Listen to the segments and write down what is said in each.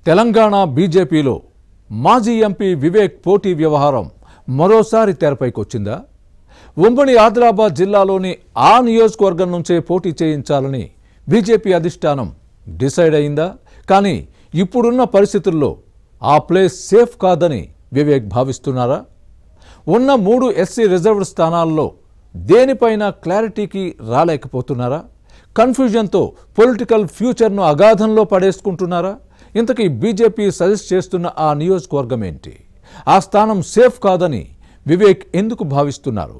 తెలంగాణ బీజేపీలో మాజీ ఎంపీ వివేక్ పోటీ వ్యవహారం మరోసారి తెరపైకొచ్చిందా ఉమ్మడి ఆదిలాబాద్ జిల్లాలోని ఆ నియోజకవర్గం నుంచే పోటీ చేయించాలని బీజేపీ అధిష్టానం డిసైడ్ అయిందా కానీ ఇప్పుడున్న పరిస్థితుల్లో ఆ ప్లేస్ సేఫ్ కాదని వివేక్ భావిస్తున్నారా ఉన్న మూడు ఎస్సీ రిజర్వ్డ్ స్థానాల్లో దేనిపైన క్లారిటీకి రాలేకపోతున్నారా కన్ఫ్యూజన్తో పొలిటికల్ ఫ్యూచర్ను అగాధంలో పడేసుకుంటున్నారా ఇంతకీ బీజేపీ సజెస్ట్ చేస్తున్న ఆ నియోజకవర్గం ఏంటి ఆ స్థానం సేఫ్ కాదని వివేక్ ఎందుకు భావిస్తున్నారు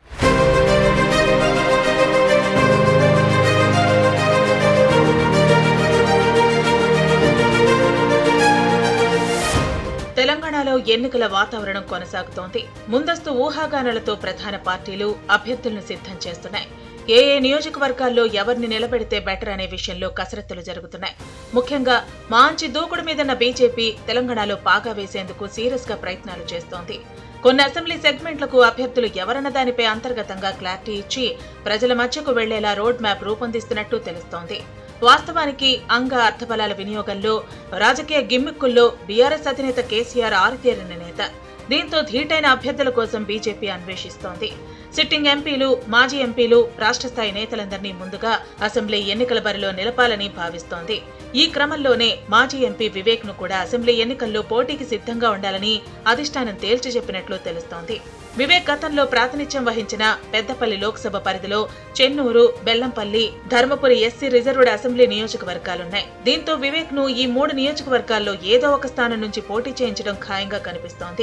తెలంగాణలో ఎన్నికల వాతావరణం కొనసాగుతోంది ముందస్తు ఊహాగానాలతో ప్రధాన పార్టీలు అభ్యర్థులను సిద్ధం చేస్తున్నాయి ఏ ఏ నియోజకవర్గాల్లో ఎవరిని నిలబెడితే బెటర్ అనే విషయంలో కసరత్తులు జరుగుతున్నాయి ముఖ్యంగా మాంచి దూకుడు మీదన్న బీజేపీ తెలంగాణలో పాగా వేసేందుకు సీరియస్ గా ప్రయత్నాలు చేస్తోంది కొన్ని అసెంబ్లీ సెగ్మెంట్లకు అభ్యర్థులు ఎవరన్న దానిపై అంతర్గతంగా క్లారిటీ ఇచ్చి ప్రజల మధ్యకు వెళ్లేలా రోడ్ మ్యాప్ రూపొందిస్తున్నట్టు తెలుస్తోంది వాస్తవానికి అంగ అర్థబలాల వినియోగంలో రాజకీయ గిమ్మిక్కుల్లో బీఆర్ఎస్ అధినేత కేసీఆర్ ఆరితేరిన నేత దీంతో ధీటైన అభ్యర్థుల కోసం బీజేపీ అన్వేషిస్తోంది సిట్టింగ్ ఎంపీలు మాజీ ఎంపీలు రాష్ట్ర స్థాయి నేతలందరినీ ముందుగా అసెంబ్లీ ఎన్నికల బరిలో నిలపాలని భావిస్తోంది ఈ క్రమంలోనే మాజీ ఎంపీ వివేక్ ను కూడా అసెంబ్లీ ఎన్నికల్లో పోటీకి సిద్ధంగా ఉండాలని అధిష్టానం తేల్చి చెప్పినట్లు తెలుస్తోంది వివేక్ గతంలో ప్రాతినిధ్యం వహించిన పెద్దపల్లి లోక్సభ పరిధిలో Chennur Bellampalli Dharmapuri SC reserved assembly నియోజకవర్గాలున్నాయి దీంతో వివేక్ ను ఈ మూడు నియోజకవర్గాల్లో ఏదో ఒక స్థానం నుంచి పోటీ చేయించడం ఖాయంగా కనిపిస్తోంది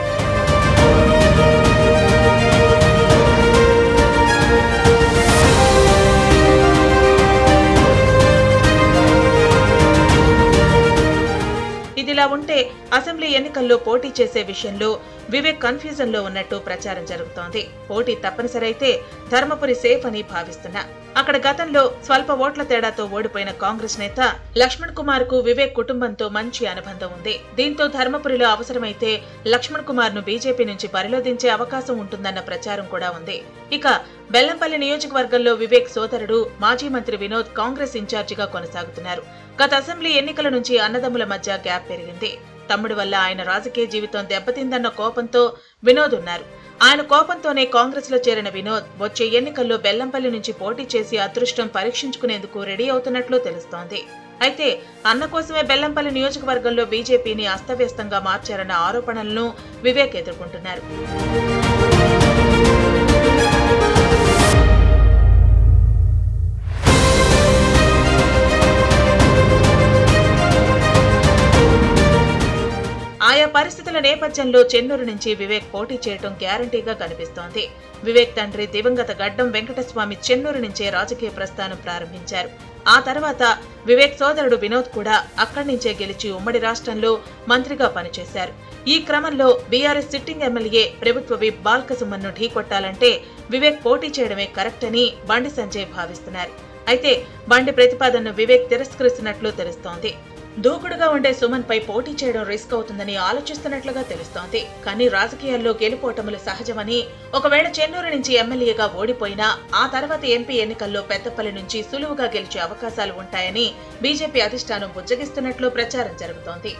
ఇదిలా ఉంటే అసెంబ్లీ ఎన్నికల్లో పోటీ చేసే విషయంలో వివేక్ కన్ఫ్యూజన్ లో ఉన్నట్టు ప్రచారం జరుగుతోంది పోటీ తప్పనిసరి అయితే ధర్మపురి సేఫ్ అని భావిస్తున్నా అక్కడ గతంలో స్వల్ప ఓట్ల తేడాతో ఓడిపోయిన కాంగ్రెస్ నేత లక్ష్మణ్ కుమార్ కు వివేక్ కుటుంబంతో మంచి అనుబంధం ఉంది దీంతో ధర్మపురిలో అవసరమైతే లక్ష్మణ్ కుమార్ ను బీజేపీ నుంచి బరిలో దించే అవకాశం ఉంటుందన్న ప్రచారం కూడా ఉంది ఇక బెల్లంపల్లి నియోజకవర్గంలో వివేక్ సోదరుడు మాజీ మంత్రి వినోద్ కాంగ్రెస్ ఇన్ఛార్జిగా కొనసాగుతున్నారు గత అసెంబ్లీ ఎన్నికల నుంచి అన్నదమ్ముల మధ్య గ్యాప్ పెరిగింది తమ్ముడి వల్ల ఆయన రాజకీయ జీవితం దెబ్బతిందన్న కోపంతో వినోద్ ఉన్నారు ఆయన కోపంతోనే కాంగ్రెస్ లో చేరిన వినోద్ వచ్చే ఎన్నికల్లో బెల్లంపల్లి నుంచి పోటీ చేసి అదృష్టం పరీక్షించుకునేందుకు రెడీ అవుతున్నట్లు తెలుస్తోంది అయితే అన్న కోసమే బెల్లంపల్లి నియోజకవర్గంలో బీజేపీని అస్తవ్యస్తంగా మార్చారన్న ఆరోపణలను వివేక్ ఎదుర్కొంటున్నారు ఆయా పరిస్థితుల నేపథ్యంలో చెన్నూరు నుంచి వివేక్ పోటీ చేయడం గ్యారంటీగా కనిపిస్తోంది వివేక్ తండ్రి దివంగత గడ్డం వెంకటస్వామి చెన్నూరు నుంచే రాజకీయ ప్రస్థానం ప్రారంభించారు ఆ తర్వాత వివేక్ సోదరుడు వినోద్ కూడా అక్కడి నుంచే గెలిచి ఉమ్మడి రాష్ట్రంలో మంత్రిగా పనిచేశారు ఈ క్రమంలో బీఆర్ఎస్ సిట్టింగ్ ఎమ్మెల్యే ప్రభుత్వ విప్ బాల్కసుమన్ను ఢీకొట్టాలంటే వివేక్ పోటీ చేయడమే కరెక్ట్ అని బండి సంజయ్ భావిస్తున్నారు అయితే బండి ప్రతిపాదనను వివేక్ తిరస్కరిస్తున్నట్లు తెలుస్తోంది దూకుడుగా ఉండే సుమన్ పై పోటీ చేయడం రిస్క్ అవుతుందని ఆలోచిస్తున్నట్లుగా తెలుస్తోంది కానీ రాజకీయాల్లో గెలుపోటములు సహజమని ఒకవేళ చెన్నూరు నుంచి ఎమ్మెల్యేగా ఓడిపోయినా ఆ తర్వాత ఎంపీ ఎన్నికల్లో పెద్దపల్లి నుంచి సులువుగా గెలిచే అవకాశాలు ఉంటాయని బీజేపీ అధిష్టానం బుజ్జగిస్తున్నట్లు ప్రచారం జరుగుతోంది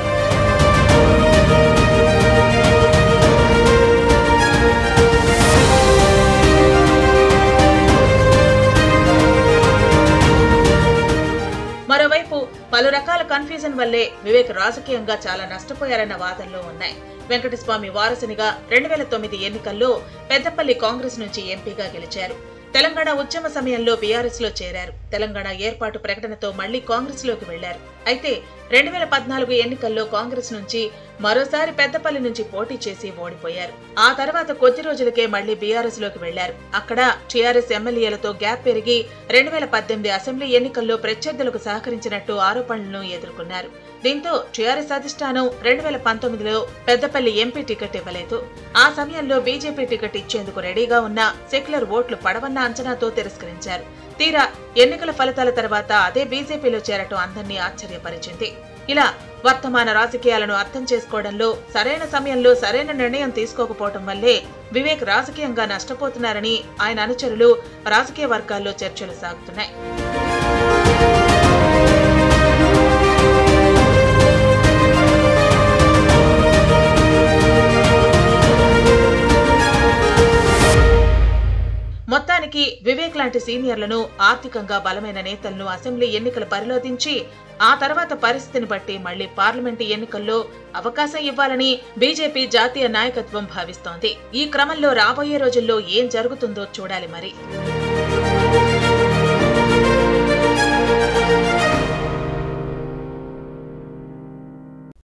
మరోవైపు పలు రకాల కన్ఫ్యూజన్ వల్లే వివేక్ రాజకీయంగా చాలా నష్టపోయారన్న వాదనలు ఉన్నాయి వెంకటస్వామి వారసునిగా రెండు వేల తొమ్మిది ఎన్నికల్లో పెద్దపల్లి కాంగ్రెస్ నుంచి ఎంపీగా గెలిచారు తెలంగాణ ఉద్యమ సమయంలో బీఆర్ఎస్ లో చేరారు తెలంగాణ ఏర్పాటు ప్రకటనతో మళ్లీ కాంగ్రెస్ లోకి వెళ్లారు అయితే రెండు వేల పద్నాలుగు ఎన్నికల్లో కాంగ్రెస్ నుంచి మరోసారి పెద్దపల్లి నుంచి పోటీ చేసి ఓడిపోయారు ఆ తర్వాత కొద్ది రోజులకే మళ్లీ బీఆర్ఎస్ లోకి వెళ్లారు అక్కడ టీఆర్ఎస్ ఎమ్మెల్యేలతో గ్యాప్ పెరిగి రెండు వేల పద్దెనిమిది అసెంబ్లీ ఎన్నికల్లో ప్రత్యర్థులకు సహకరించినట్టు ఆరోపణలను ఎదుర్కొన్నారు దీంతో టీఆర్ఎస్ అధిష్టానం రెండు వేల పంతొమ్మిదిలో పెద్దపల్లి ఎంపీ టికెట్ ఇవ్వలేదు ఆ సమయంలో బీజేపీ టికెట్ ఇచ్చేందుకు రెడీగా ఉన్న సెక్యులర్ ఓట్లు పడవన్న అంచనాతో తిరస్కరించారు తీరా ఎన్నికల ఫలితాల తర్వాత అదే బీజేపీలో చేరటం అందరినీ ఆశ్చర్యపరిచింది ఇలా వర్తమాన రాజకీయాలను అర్థం చేసుకోవడంలో సరైన సమయంలో సరైన నిర్ణయం తీసుకోకపోవటం వల్లే వివేక్ రాజకీయంగా నష్టపోతున్నారని ఆయన అనుచరులు రాజకీయ వర్గాల్లో చర్చలు సాగుతున్నాయి మొత్తానికి వివేక్ లాంటి సీనియర్లను ఆర్థికంగా బలమైన నేతలను అసెంబ్లీ ఎన్నికల బరిలో దించి ఆ తర్వాత పరిస్థితిని బట్టి మళ్లీ పార్లమెంటు ఎన్నికల్లో అవకాశం ఇవ్వాలని బీజేపీ జాతీయ నాయకత్వం భావిస్తోంది ఈ క్రమంలో రాబోయే రోజుల్లో ఏం జరుగుతుందో చూడాలి మరి